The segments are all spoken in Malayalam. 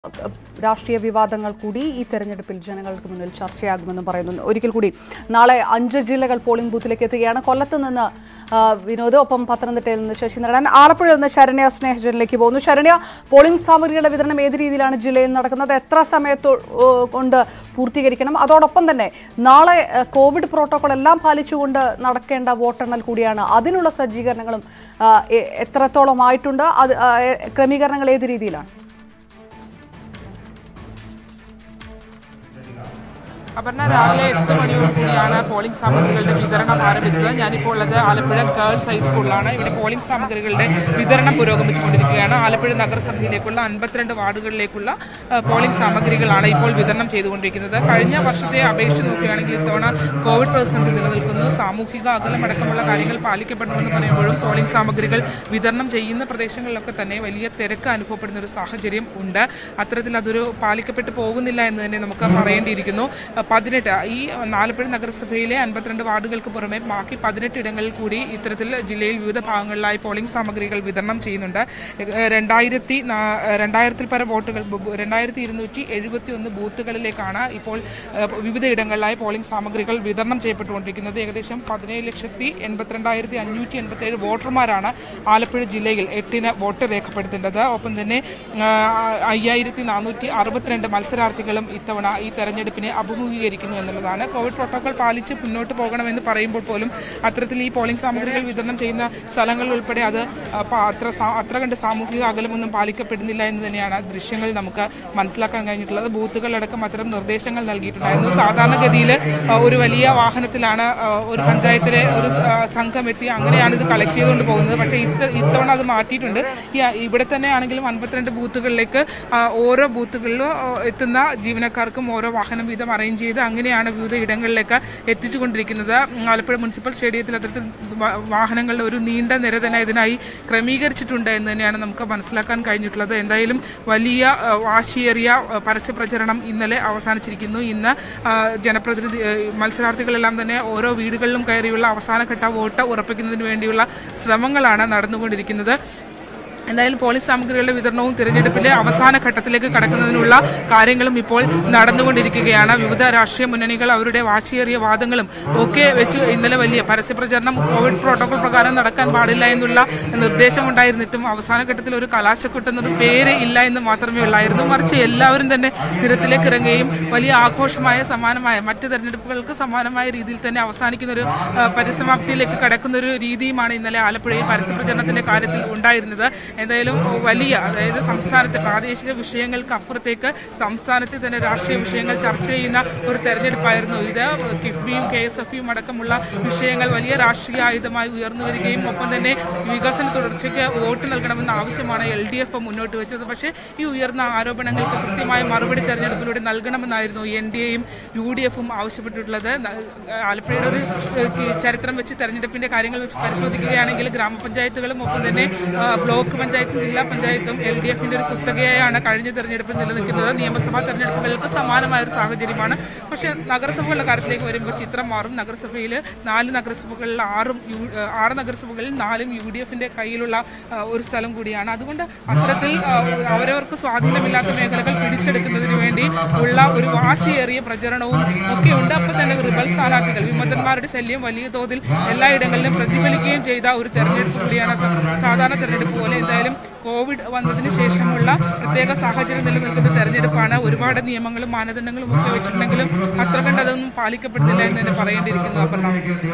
രാഷ്ട്രീയ വിവാദങ്ങൾ കൂടി ഈ തെരഞ്ഞെടുപ്പിൽ ജനങ്ങൾക്ക് മുന്നിൽ ചർച്ചയാകുമെന്നും പറയുന്നു ഒരിക്കൽ കൂടി നാളെ അഞ്ച് ജില്ലകൾ പോളിംഗ് ബൂത്തിലേക്ക് എത്തുകയാണ് കൊല്ലത്ത് നിന്ന് ആ, വിനോദ് ഒപ്പം പത്തനംതിട്ടയിൽ നിന്ന് ശശിനാരായണൻ ആലപ്പുഴയിൽ നിന്ന് ശരണ്യ സ്നേഹജനിലേക്ക് പോകുന്നു ശരണ്യ പോളിംഗ് സാമഗ്രികളുടെ വിതരണം ഏത് രീതിയിലാണ് ജില്ലയിൽ നടക്കുന്നത് എത്ര സമയത്തോ ഓ, കൊണ്ട് പൂർത്തീകരിക്കണം അതോടൊപ്പം തന്നെ നാളെ ആ, കോവിഡ് പ്രോട്ടോകോൾ എല്ലാം പാലിച്ചുകൊണ്ട് നടക്കേണ്ട വോട്ടെണ്ണൽ കൂടിയാണ് അതിനുള്ള സജ്ജീകരണങ്ങളും ആ, എ- എത്രത്തോളം ആയിട്ടുണ്ട് അത് ആ, എ- ക്രമീകരണങ്ങൾ ഏത് രീതിയിലാണ് അപർണ രാവിലെ എട്ട് മണിയോട് കൂടിയാണ് പോളിംഗ് സാമഗ്രികളുടെ വിതരണം ആരംഭിച്ചത് ഞാനിപ്പോൾ ഉള്ളത് ആലപ്പുഴ ഗേൾസ് ഹൈസ്കൂളിലാണ് ഇവിടെ പോളിംഗ് സാമഗ്രികളുടെ വിതരണം പുരോഗമിച്ചുകൊണ്ടിരിക്കുകയാണ് ആലപ്പുഴ നഗരസഭയിലേക്കുള്ള അൻപത്തിരണ്ട് വാർഡുകളിലേക്കുള്ള ആ, പോളിംഗ് സാമഗ്രികളാണ് ഇപ്പോൾ വിതരണം ചെയ്തുകൊണ്ടിരിക്കുന്നത് കഴിഞ്ഞ വർഷത്തെ അപേക്ഷിച്ച് നോക്കുകയാണെങ്കിൽ ഇത്തവണ കോവിഡ് പ്രതിസന്ധി നിലനിൽക്കുന്നു സാമൂഹിക അകലം അടക്കമുള്ള കാര്യങ്ങൾ പാലിക്കപ്പെടണമെന്ന് പറയുമ്പോഴും പോളിംഗ് സാമഗ്രികൾ വിതരണം ചെയ്യുന്ന പ്രദേശങ്ങളിലൊക്കെ തന്നെ വലിയ തിരക്ക് അനുഭവപ്പെടുന്ന ഒരു സാഹചര്യം ഉണ്ട് അത്തരത്തിൽ അതൊരു പാലിക്കപ്പെട്ടു പോകുന്നില്ല എന്ന് തന്നെ നമുക്ക് പറയേണ്ടിയിരിക്കുന്നു അഹ് പതിനെട്ട് ഈ ആലപ്പുഴ നഗരസഭയിലെ അൻപത്തിരണ്ട് വാർഡുകൾക്ക് പുറമെ ബാക്കി പതിനെട്ട് ഇടങ്ങളിൽ കൂടി ഇത്തരത്തിൽ ജില്ലയിൽ വിവിധ ഭാഗങ്ങളിലായി പോളിംഗ് സാമഗ്രികൾ വിതരണം ചെയ്യുന്നുണ്ട് ഏഹ് രണ്ടായിരത്തി നാ- രണ്ടായിരത്തിൽ പരം വോട്ടുകൾ ബു- രണ്ടായിരത്തി ഇരുന്നൂറ്റി എഴുപത്തി ഒന്ന് ബൂത്തുകളിലേക്കാണ് ഇപ്പോൾ ഏഹ് വിവിധ ഇടങ്ങളിലായി പോളിംഗ് സാമഗ്രികൾ വിതരണം ചെയ്യപ്പെട്ടുകൊണ്ടിരിക്കുന്നത് ഏകദേശം പതിനേഴ് ലക്ഷത്തി എൺപത്തിരണ്ടായിരത്തി അഞ്ഞൂറ്റി എൺപത്തി ഏഴ് വോട്ടർമാരാണ് ആലപ്പുഴ ജില്ലയിൽ എട്ടിന് വോട്ട് രേഖപ്പെടുത്തേണ്ടത് ഒപ്പം തന്നെ അയ്യായിരത്തി നാനൂറ്റി അറുപത്തിരണ്ട് മത്സരാർത്ഥികളും ഇത്തവണ ഈ തെരഞ്ഞെടുപ്പിനെ അഭിമുഖീകരിക്കുന്നു എന്നുള്ളതാണ് കോവിഡ് പ്രോട്ടോകോൾ പാലിച്ച് മുന്നോട്ട് പോകണമെന്ന് പറയുമ്പോൾ പോലും അത്തരത്തിൽ ഈ പോളിംഗ് സാമഗ്രികൾ വിതരണം ചെയ്യുന്ന സ്ഥലങ്ങൾ ഉൾപ്പെടെ അത് ആ, പ- അത്ര സാ- അത്ര കണ്ട് സാമൂഹിക അകലമൊന്നും പാലിക്കപ്പെടുന്നില്ല എന്ന് തന്നെയാണ് ആ ദൃശ്യങ്ങൾ നമുക്ക് മനസ്സിലാക്കാൻ കഴിഞ്ഞിട്ടുള്ളത് ബൂത്തുകളടക്കം അത്തരം നിർദ്ദേശങ്ങൾ നൽകിയിട്ടുണ്ടായിരുന്നു സാധാരണഗതിയിൽ ആ, ഒരു വലിയ വാഹനത്തിലാണ് ആ, ഒരു പഞ്ചായത്തിലെ ഒരു ആ, സംഘം എത്തി അങ്ങനെയാണ് ഇത് കളക്ട് ചെയ്തുകൊണ്ട് പോകുന്നത് പക്ഷേ ഇത്ത ഇത്തവണ അത് മാറ്റിയിട്ടുണ്ട് ഈ ഇവിടെ തന്നെ ആണെങ്കിലും അൻപത്തിരണ്ട് ബൂത്തുകളിലേക്ക് ആ, ഓരോ ബൂത്തുകളിലും ആ, എത്തുന്ന ജീവനക്കാർക്കും ഓരോ വാഹനം വീതം അറേഞ്ച് ചെയ്ത് അങ്ങനെയാണ് വിവിധ ഇടങ്ങളിലേക്ക് എത്തിച്ചുകൊണ്ടിരിക്കുന്നത് ഉം, ആലപ്പുഴ മുനിസിപ്പൽ സ്റ്റേഡിയത്തിൽ അത്തരത്തിൽ വ- വാഹനങ്ങളുടെ ഒരു നീണ്ട നിര തന്നെ ഇതിനായി ക്രമീകരിച്ചിട്ടുണ്ട് എന്ന് തന്നെയാണ് നമുക്ക് മനസ്സിലാക്കാൻ കഴിഞ്ഞിട്ടുള്ളത് എന്തായാലും വലിയ ആ, വാശിയേറിയ ആ, പരസ്യ പ്രചരണം ഇന്നലെ അവസാനിച്ചിരിക്കുന്നു ഇന്ന് ആ, ജനപ്രതിനിധി ആ, മത്സരാർത്ഥികളെല്ലാം തന്നെ ഓരോ വീടുകളിലും കയറിയുള്ള അവസാനഘട്ട വോട്ട് ഉറപ്പിക്കുന്നതിന് വേണ്ടിയുള്ള ശ്രമങ്ങളാണ് നടന്നുകൊണ്ടിരിക്കുന്നത് എന്തായാലും പോളിംഗ് സാമഗ്രികളുടെ വിതരണവും തിരഞ്ഞെടുപ്പിന്റെ അവസാന ഘട്ടത്തിലേക്ക് കടക്കുന്നതിനുള്ള കാര്യങ്ങളും ഇപ്പോൾ നടന്നുകൊണ്ടിരിക്കുകയാണ് വിവിധ രാഷ്ട്രീയ മുന്നണികൾ അവരുടെ വാശിയേറിയ വാദങ്ങളും ഒക്കെ വെച്ച് ഇന്നലെ വലിയ പരസ്യപ്രചരണം കോവിഡ് പ്രോട്ടോകോൾ പ്രകാരം നടക്കാൻ പാടില്ല എന്നുള്ള നിർദ്ദേശമുണ്ടായിരുന്നിട്ടും അവസാന ഘട്ടത്തിൽ ഒരു കലാശക്കൊട്ടുന്നത് പേര് ഇല്ല എന്ന് മാത്രമേ ഉള്ളായിരുന്നു മറിച്ച് എല്ലാവരും തന്നെ നിരത്തിലേക്ക് ഇറങ്ങുകയും വലിയ ആഘോഷമായ സമാനമായ മറ്റ് തെരഞ്ഞെടുപ്പുകൾക്ക് സമാനമായ രീതിയിൽ തന്നെ അവസാനിക്കുന്ന ഒരു ആ, പരിസമാപ്തിയിലേക്ക് കടക്കുന്ന ഒരു രീതിയുമാണ് ഇന്നലെ ആലപ്പുഴയിൽ പരസ്യപ്രചരണത്തിന്റെ കാര്യത്തിൽ ഉണ്ടായിരുന്നത് എന്തായാലും വലിയ അതായത് സംസ്ഥാനത്തെ പ്രാദേശിക വിഷയങ്ങൾക്ക് അപ്പുറത്തേക്ക് സംസ്ഥാനത്തെ തന്നെ രാഷ്ട്രീയ വിഷയങ്ങൾ ചർച്ച ചെയ്യുന്ന ഒരു തെരഞ്ഞെടുപ്പായിരുന്നു ഇത് കിഫ്ബിയും കെ എസ് എഫ് അടക്കമുള്ള വിഷയങ്ങൾ വലിയ രാഷ്ട്രീയ ആയുധമായി ഉയർന്നു വരികയും ഒപ്പം തന്നെ വികസന തുടർച്ചയ്ക്ക് വോട്ട് നൽകണമെന്ന ആവശ്യമാണ് എൽ ഡി എഫ് മുന്നോട്ട് വെച്ചത് പക്ഷേ ഈ ഉയർന്ന ആരോപണങ്ങൾക്ക് കൃത്യമായ മറുപടി തെരഞ്ഞെടുപ്പിലൂടെ നൽകണമെന്നായിരുന്നു എൻ ഡി എയും യു ഡി എഫും ആവശ്യപ്പെട്ടിട്ടുള്ളത് ന- ആലപ്പുഴയുടെ ഒരു ഏഹ്, ചരിത്രം വെച്ച് തെരഞ്ഞെടുപ്പിന്റെ കാര്യങ്ങൾ വെച്ച് പരിശോധിക്കുകയാണെങ്കിൽ ഗ്രാമപഞ്ചായത്തുകളും ഒപ്പം തന്നെ ആ, ബ്ലോക്ക് പഞ്ചായത്തും ജില്ലാ പഞ്ചായത്തും എൽ ഡി എഫിന്റെ ഒരു കുത്തകയായാണ് കഴിഞ്ഞ തെരഞ്ഞെടുപ്പിൽ നിലനിൽക്കുന്നത് നിയമസഭാ തെരഞ്ഞെടുപ്പുകൾക്ക് സമാനമായ ഒരു സാഹചര്യമാണ് പക്ഷേ നഗരസഭകളുടെ കാര്യത്തിലേക്ക് വരുമ്പോൾ ചിത്രം മാറും നഗരസഭയിൽ നാല് നഗരസഭകളിൽ ആറും യു ആ, ആറ് നഗരസഭകളിൽ നാലും യു ഡി എഫിന്റെ കയ്യിലുള്ള ആ, ഒരു സ്ഥലം കൂടിയാണ് അതുകൊണ്ട് അത്തരത്തിൽ ആ, അവരവർക്ക് സ്വാധീനമില്ലാത്ത മേഖലകൾ പിടിച്ചെടുക്കുന്നതിന് വേണ്ടി ഉള്ള ഒരു വാശിയേറിയ പ്രചരണവും ഒക്കെ ഉണ്ട് അപ്പം തന്നെ റിബൽ സ്ഥാനാർത്ഥികൾ വിമതന്മാരുടെ ശല്യം വലിയ തോതിൽ എല്ലായിടങ്ങളിലും പ്രതിഫലിക്കുകയും ചെയ്ത ഒരു തെരഞ്ഞെടുപ്പ് കൂടിയാണ് സ- സാധാരണ തെരഞ്ഞെടുപ്പ് പോലെ എന്തായാലും കോവിഡ് വന്നതിന് ശേഷമുള്ള പ്രത്യേക സാഹചര്യം നിലനിൽക്കുന്ന തെരഞ്ഞെടുപ്പാണ് ഒരുപാട് നിയമങ്ങളും മാനദണ്ഡങ്ങളും ഒക്കെ വെച്ചിട്ടുണ്ടെങ്കിലും അത്ര കണ്ട് അതൊന്നും പാലിക്കപ്പെടുന്നില്ല എന്ന് തന്നെ പറയേണ്ടിയിരിക്കുന്നു അപർണ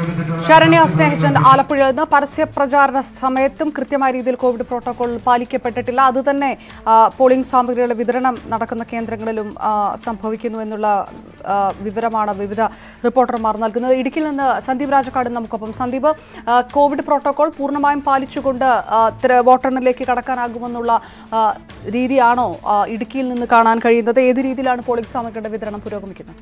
ശരണ്യ സ്നേഹചന്ദ് ആലപ്പുഴയിൽ നിന്ന് പരസ്യ പ്രചാരണ സമയത്തും കൃത്യമായ രീതിയിൽ കോവിഡ് പ്രോട്ടോകോൾ പാലിക്കപ്പെട്ടിട്ടില്ല അതുതന്നെ ആ, പോളിംഗ് സാമഗ്രികളുടെ വിതരണം നടക്കുന്ന കേന്ദ്രങ്ങളിലും ആ, സംഭവിക്കുന്നു എന്നുള്ള ആ, വിവരമാണ് വിവിധ റിപ്പോർട്ടർമാർ നൽകുന്നത് ഇടുക്കിയിൽ നിന്ന് സന്ദീപ് രാജക്കാട് നമുക്കൊപ്പം സന്ദീപ് ആ, കോവിഡ് പ്രോട്ടോകോൾ പൂർണ്ണമായും പാലിച്ചുകൊണ്ട് ആ, തിര- വോട്ടെണ്ണലിലേക്ക് കടക്കാനാകുമെന്നുള്ള ആ, രീതിയാണോ ആ, ഇടുക്കിയിൽ നിന്ന് കാണാൻ കഴിയുന്നത് ഏത് രീതിയിലാണ് പോളിംഗ് സാമഗ്രികളുടെ വിതരണം പുരോഗമിക്കുന്നത്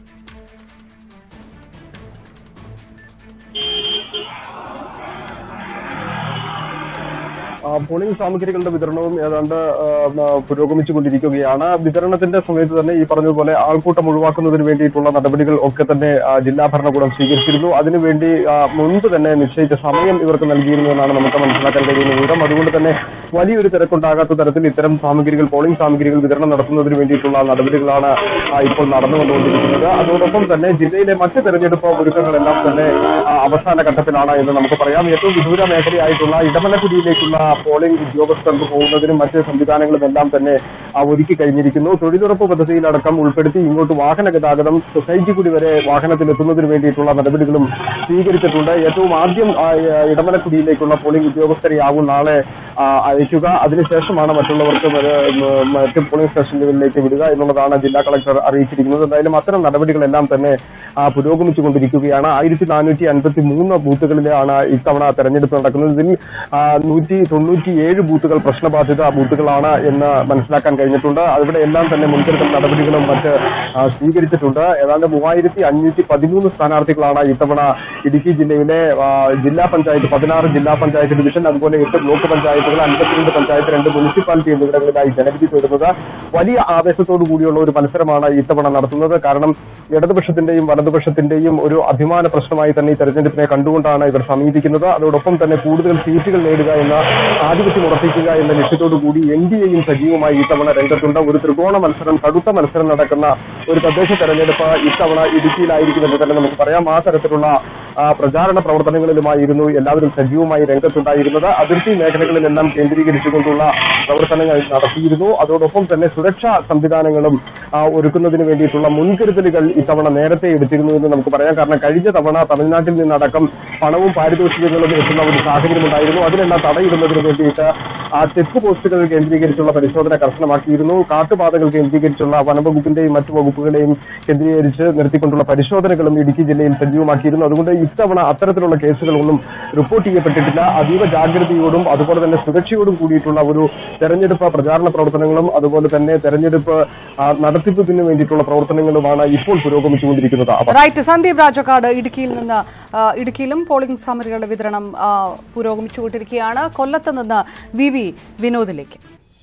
ആ, പോളിംഗ് സാമഗ്രികളുടെ വിതരണവും ഏതാണ്ട് ആ, ആ, പുരോഗമിച്ചുകൊണ്ടിരിക്കുകയാണ് വിതരണത്തിന്റെ സമയത്ത് തന്നെ ഈ പറഞ്ഞതുപോലെ ആൾക്കൂട്ടം ഒഴിവാക്കുന്നതിന് വേണ്ടിയിട്ടുള്ള നടപടികൾ ഒക്കെ തന്നെ ആ, ജില്ലാ ഭരണകൂടം സ്വീകരിച്ചിരുന്നു അതിനുവേണ്ടി ആ, മുൻപ് തന്നെ നിശ്ചയിച്ച സമയം ഇവർക്ക് നൽകിയിരുന്നു എന്നാണ് നമുക്ക് മനസ്സിലാക്കാൻ കഴിയുന്ന വിവരം അതുകൊണ്ട് തന്നെ വലിയൊരു തിരക്കുണ്ടാകാത്ത തരത്തിൽ ഇത്തരം സാമഗ്രികൾ പോളിംഗ് സാമഗ്രികൾ വിതരണം നടത്തുന്നതിന് വേണ്ടിയിട്ടുള്ള നടപടികളാണ് ആ, ഇപ്പോൾ നടന്നുകൊണ്ടുകൊണ്ടിരിക്കുന്നത് അതോടൊപ്പം തന്നെ ജില്ലയിലെ മറ്റ് തെരഞ്ഞെടുപ്പ് ഒരുക്കങ്ങളെല്ലാം തന്നെ ആ, അവസാന ഘട്ടത്തിലാണ് എന്ന് നമുക്ക് പറയാം ഏറ്റവും വിദൂര മേഖലയായിട്ടുള്ള ഇടമലക്കുടിയിലേക്കുള്ള പോളിംഗ് ഉദ്യോഗസ്ഥർക്ക് പോകുന്നതിനും മറ്റ് സംവിധാനങ്ങളും എല്ലാം തന്നെ ആ, ഒരുക്കി കഴിഞ്ഞിരിക്കുന്നു തൊഴിലുറപ്പ് പദ്ധതിയിലടക്കം ഉൾപ്പെടുത്തി ഇങ്ങോട്ട് വാഹന ഗതാഗതം സൊസൈറ്റി കൂടി വരെ വാഹനത്തിൽ എത്തുന്നതിന് വേണ്ടിയിട്ടുള്ള നടപടികളും സ്വീകരിച്ചിട്ടുണ്ട് ഏറ്റവും ആദ്യം ആ, ഇടമലക്കുടിയിലേക്കുള്ള പോളിംഗ് ഉദ്യോഗസ്ഥരെയാവും നാളെ ആ, അയക്കുക അതിനുശേഷമാണ് മറ്റുള്ളവർക്ക് മറ്റ് മറ്റ് പോളിംഗ് സ്റ്റേഷനുകളിലേക്ക് വിടുക എന്നുള്ളതാണ് ജില്ലാ കളക്ടർ അറിയിച്ചിരിക്കുന്നത് എന്തായാലും അത്തരം നടപടികളെല്ലാം തന്നെ ആ, പുരോഗമിച്ചുകൊണ്ടിരിക്കുകയാണ് ആയിരത്തി നാനൂറ്റി അൻപത്തി മൂന്ന് ബൂത്തുകളിലാണ് ഇത്തവണ തെരഞ്ഞെടുപ്പ് നടക്കുന്നത് ഇതിൽ നൂറ്റി തൊണ്ണൂറ്റിയേഴ് ബൂത്തുകൾ പ്രശ്നബാധിത ബൂത്തുകളാണ് എന്ന് മനസ്സിലാക്കാൻ കഴിഞ്ഞിട്ടുണ്ട് അവിടെ എല്ലാം തന്നെ മുൻകരുതൽ നടപടികളും മറ്റ് ആ, സ്വീകരിച്ചിട്ടുണ്ട് ഏതാണ്ട് മൂവായിരത്തി അഞ്ഞൂറ്റി പതിമൂന്ന് സ്ഥാനാർത്ഥികളാണ് ഇത്തവണ ഇടുക്കി ജില്ലയിലെ ആ, ജില്ലാ പഞ്ചായത്ത് പതിനാറ് ജില്ലാ പഞ്ചായത്ത് ഡിവിഷൻ അതുപോലെ എട്ട് ബ്ലോക്ക് പഞ്ചായത്തുകൾ അൻപത്തിരണ്ട് പഞ്ചായത്ത് രണ്ട് മുനിസിപ്പാലിറ്റി എന്നിവിടങ്ങളിലായി ജനവിധി തേടുന്നത് വലിയ ആവേശത്തോടു കൂടിയുള്ള ഒരു മത്സരമാണ് ഇത്തവണ നടത്തുന്നത് കാരണം ഇടതുപക്ഷത്തിന്റെയും വലതുപക്ഷത്തിന്റെയും ഒരു അഭിമാന പ്രശ്നമായി തന്നെ ഈ തെരഞ്ഞെടുപ്പിനെ കണ്ടുകൊണ്ടാണ് ഇവർ സമീപിക്കുന്നത് അതോടൊപ്പം തന്നെ കൂടുതൽ സീറ്റുകൾ നേടുക എന്ന ആധിപത്യം ഉറപ്പിക്കുക എന്ന ലക്ഷ്യത്തോടു കൂടി എൻ ഡി എയും സജീവമായി ഇത്തവണ രംഗത്തുണ്ട് ഒരു ത്രികോണ മത്സരം കടുത്ത മത്സരം നടക്കുന്ന ഒരു തദ്ദേശ തെരഞ്ഞെടുപ്പ് ഇത്തവണ ഇടുക്കിയിലായിരിക്കുമെന്ന് തന്നെ നമുക്ക് പറയാം ആ തരത്തിലുള്ള ആ, പ്രചാരണ പ്രവർത്തനങ്ങളിലുമായിരുന്നു എല്ലാവരും സജീവമായി രംഗത്തുണ്ടായിരുന്നത് അതിർത്തി മേഖലകളിലെല്ലാം കേന്ദ്രീകരിച്ചുകൊണ്ടുള്ള പ്രവർത്തനങ്ങൾ നടത്തിയിരുന്നു അതോടൊപ്പം തന്നെ സുരക്ഷാ സംവിധാനങ്ങളും ആ, ഒരുക്കുന്നതിന് വേണ്ടിയിട്ടുള്ള മുൻകരുതലുകൾ ഇത്തവണ നേരത്തെ എടുത്തിരുന്നു എന്ന് നമുക്ക് പറയാം കാരണം കഴിഞ്ഞ തവണ തമിഴ്നാട്ടിൽ നിന്നടക്കം പണവും പാരിതോഷികങ്ങളും എത്തുന്ന ഒരു സാഹചര്യം ഉണ്ടായിരുന്നു അതിനെല്ലാം തടയിടുന്നതിന് വേണ്ടിയിട്ട് ആ ചെക്ക് പോസ്റ്റുകൾ കേന്ദ്രീകരിച്ചുള്ള പരിശോധന കർശനമാക്കിയിരുന്നു കാട്ടുപാതകൾ കേന്ദ്രീകരിച്ചുള്ള വനംവകുപ്പിന്റെയും മറ്റു വകുപ്പുകളെയും കേന്ദ്രീകരിച്ച് നിർത്തിക്കൊണ്ടുള്ള പരിശോധനകളും ഇടുക്കി ജില്ലയിൽ സജീവമാക്കിയിരുന്നു അതുകൊണ്ട് ഇത്തവണ അത്തരത്തിലുള്ള കേസുകളൊന്നും റിപ്പോർട്ട് ചെയ്യപ്പെട്ടിട്ടില്ല അതീവ ജാഗ്രതയോടും അതുപോലെ തന്നെ സുരക്ഷയോടും കൂടിയിട്ടുള്ള ഒരു തെരഞ്ഞെടുപ്പ് പ്രചാരണ പ്രവർത്തനങ്ങളും അതുപോലെ തന്നെ തെരഞ്ഞെടുപ്പ് ആ, നടത്തിപ്പിന് വേണ്ടിയിട്ടുള്ള പ്രവർത്തനങ്ങളുമാണ് ഇപ്പോൾ പുരോഗമിച്ചുകൊണ്ടിരിക്കുന്നത് അവ റൈറ്റ് സന്ദീപ് രാജക്കാട് ഇടുക്കിയിൽ നിന്ന് ആ, ഇടുക്കിയിലും പോളിംഗ് സാമഗ്രികളുടെ വിതരണം ആ, പുരോഗമിച്ചുകൊണ്ടിരിക്കുകയാണ് കൊല്ലത്ത് നിന്ന് വി വി വിനോദിലേക്ക്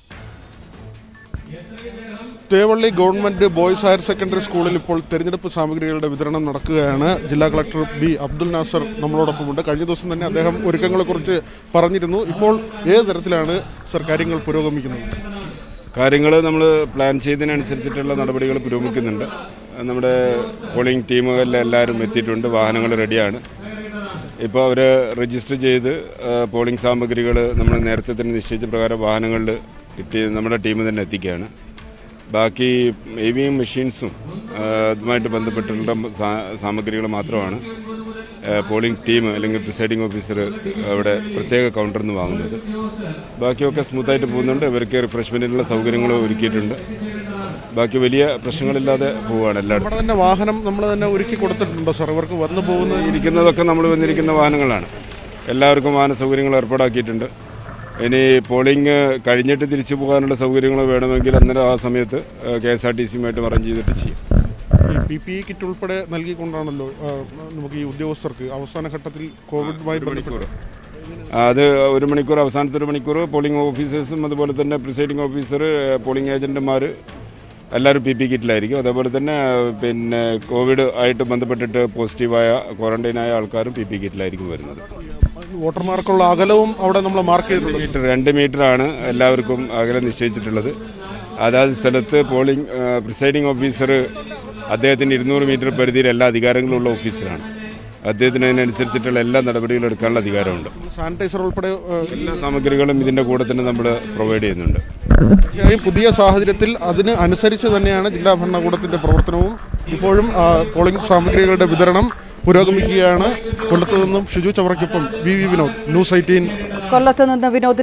Thevally government boys higher secondary സ്കൂളിൽ ഇപ്പോൾ തെരഞ്ഞെടുപ്പ് സാമഗ്രികളുടെ വിതരണം നടക്കുകയാണ് ജില്ലാ കളക്ടർ ബി അബ്ദുൽ നാസർ നമ്മളോടൊപ്പമുണ്ട് കഴിഞ്ഞ ദിവസം തന്നെ അദ്ദേഹം ഒരുക്കങ്ങളെക്കുറിച്ച് പറഞ്ഞിരുന്നു ഇപ്പോൾ ഏത് തരത്തിലാണ് സർ കാര്യങ്ങൾ പുരോഗമിക്കുന്നത് കാര്യങ്ങൾ നമ്മൾ പ്ലാൻ ചെയ്തതിനനുസരിച്ചിട്ടുള്ള നടപടികൾ പുരോഗമിക്കുന്നുണ്ട് നമ്മുടെ പോളിംഗ് ടീമുകളിൽ എല്ലാവരും എത്തിയിട്ടുണ്ട് വാഹനങ്ങൾ റെഡിയാണ് ഇപ്പോൾ അവർ രജിസ്റ്റർ ചെയ്ത് ആ, പോളിംഗ് സാമഗ്രികൾ നമ്മൾ നേരത്തെ തന്നെ നിശ്ചയിച്ച പ്രകാരം വാഹനങ്ങളിൽ എത്തി നമ്മുടെ ടീം തന്നെ എത്തിക്കുകയാണ് ബാക്കി എ വി എം മെഷീൻസും ആ, അതുമായിട്ട് ബന്ധപ്പെട്ടുള്ള സാ- സാമഗ്രികൾ മാത്രമാണ് ആ, പോളിംഗ് ടീം അല്ലെങ്കിൽ പ്രിസൈഡിംഗ് ഓഫീസർ അവിടെ പ്രത്യേക കൗണ്ടറിൽ നിന്ന് വാങ്ങുന്നത് ബാക്കിയൊക്കെ സ്മൂത്തായിട്ട് പോകുന്നുണ്ട് ഇവർക്ക് റിഫ്രഷ്മെൻറ്റിനുള്ള സൗകര്യങ്ങൾ ഒരുക്കിയിട്ടുണ്ട് ബാക്കി വലിയ പ്രശ്നങ്ങളില്ലാതെ പോവുകയാണ് എല്ലായിടത്തും നമ്മുടെ തന്നെ വാഹനം നമ്മൾ തന്നെ ഒരുക്കി കൊടുത്തിട്ടുണ്ടോ സർ ഇവർക്ക് വന്നു പോകുന്ന ഇരിക്കുന്നതൊക്കെ നമ്മൾ വന്നിരിക്കുന്ന വാഹനങ്ങളാണ് എല്ലാവർക്കും വാഹന സൗകര്യങ്ങൾ ഏർപ്പാടാക്കിയിട്ടുണ്ട് ഇനി പോളിംഗ് കഴിഞ്ഞിട്ട് തിരിച്ചു പോകാനുള്ള സൗകര്യങ്ങൾ വേണമെങ്കിൽ അന്നേരം ആ സമയത്ത് കെ എസ് ആർ ടി സിയുമായിട്ട് അറേഞ്ച് ചെയ്തിട്ട് ചെയ്യും പി പി ഇ കിറ്റ് ഉൾപ്പെടെ നൽകിക്കൊണ്ടാണല്ലോ ആ, നമുക്ക് ഈ ഉദ്യോഗസ്ഥർക്ക് അവസാന ഘട്ടത്തിൽ കോവിഡുമായി ബന്ധപ്പെട്ട് അത് ഒരു മണിക്കൂർ അവസാനത്തെ ഒരു മണിക്കൂർ പോളിംഗ് ഓഫീസേഴ്സും അതുപോലെ തന്നെ പ്രിസൈഡിംഗ് ഓഫീസർ പോളിംഗ് ഏജന്റുമാർ എല്ലാവരും പി പി കിറ്റിലായിരിക്കും അതേപോലെ തന്നെ പിന്നെ കോവിഡ് ആയിട്ട് ബന്ധപ്പെട്ടിട്ട് പോസിറ്റീവായ ക്വാറന്റൈനായ ആൾക്കാരും പി പി കിറ്റിലായിരിക്കും വരുന്നത് വോട്ടർമാർക്കുള്ള അകലവും അവിടെ നമ്മൾ മാർക്ക് ചെയ്തിട്ടുണ്ട് മീറ്റർ രണ്ട് മീറ്ററാണ് എല്ലാവർക്കും അകലം നിശ്ചയിച്ചിട്ടുള്ളത് അതാത് സ്ഥലത്ത് പോളിംഗ് പ്രിസൈഡിംഗ് ഓഫീസർ അദ്ദേഹത്തിന് ഇരുന്നൂറ് മീറ്റർ പരിധിയിൽ എല്ലാ അധികാരങ്ങളും ഉള്ള ഓഫീസറാണ് അദ്ദേഹത്തിന് അതിനനുസരിച്ചിട്ടുള്ള എല്ലാ നടപടികളും എടുക്കാനുള്ള അധികാരമുണ്ട് സാനിറ്റൈസർ ഉൾപ്പെടെ ആ, എല്ലാ സാമഗ്രികളും ഇതിൻ്റെ കൂടെ തന്നെ നമ്മൾ പ്രൊവൈഡ് ചെയ്യുന്നുണ്ട് തീർച്ചയായും പുതിയ സാഹചര്യത്തിൽ അതിന് അനുസരിച്ച് തന്നെയാണ് ജില്ലാ ഭരണകൂടത്തിന്റെ പ്രവർത്തനവും ഇപ്പോഴും ആ, പോളിംഗ് സാമഗ്രികളുടെ വിതരണം പുരോഗമിക്കുകയാണ് കൊല്ലത്ത് നിന്നും ഷിജു ചവറയ്ക്കൊപ്പം V V Vinod news eighteen കൊല്ലത്ത് നിന്ന് വിനോദ്